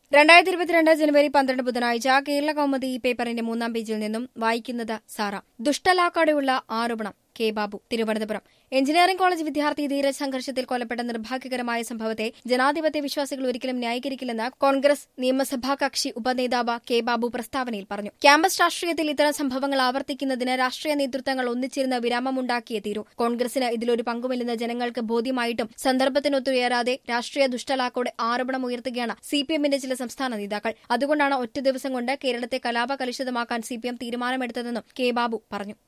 രണ്ടായിരത്തി ഇരുപത്തിരണ്ട് ജനുവരി പന്ത്രണ്ട് ബുധനാഴ്ച കേരള കൗമുദി ഈ പേപ്പറിന്റെ മൂന്നാം പേജിൽ നിന്നും വായിക്കുന്നത് സാറ ദുഷ്ടലാക്കോടെയുള്ള ആരോപണം K Babu Thiruvananthapuram engineering college വിദ്യാർത്ഥി ധീരജ് സംഘർഷത്തിൽ കൊല്ലപ്പെട്ട നിർഭാഗ്യകരമായ സംഭവത്തെ ജനാധിപത്യ വിശ്വാസികൾ ഒരിക്കലും ന്യായീകരിക്കില്ലെന്ന് കോൺഗ്രസ് നിയമസഭാ കക്ഷി ഉപനേതാവ് കെ ബാബു പ്രസ്താവനയിൽ പറഞ്ഞു ക്യാമ്പസ് രാഷ്ട്രീയത്തിൽ ഇത്തരം സംഭവങ്ങൾ ആവർത്തിക്കുന്നതിന് രാഷ്ട്രീയ നേതൃത്വങ്ങൾ ഒന്നിച്ചിരുന്ന് വിരാമമുണ്ടാക്കിയേ തീരൂ കോൺഗ്രസിന് ഇതിലൊരു പങ്കുമില്ലെന്ന് ജനങ്ങൾക്ക് ബോധ്യമായിട്ടും സന്ദർഭത്തിനൊത്തുയരാതെ രാഷ്ട്രീയ ദുഷ്ടലാക്കോടെ ആരോപണം ഉയർത്തുകയാണ് സി പി എമ്മിന്റെ ചില സംസ്ഥാന നേതാക്കൾ അതുകൊണ്ടാണ് ഒറ്റ ദിവസം കൊണ്ട് കേരളത്തെ കലാപകലുഷിതമാക്കാൻ സി പി എം തീരുമാനമെടുത്തതെന്നും കെ ബാബു പറഞ്ഞു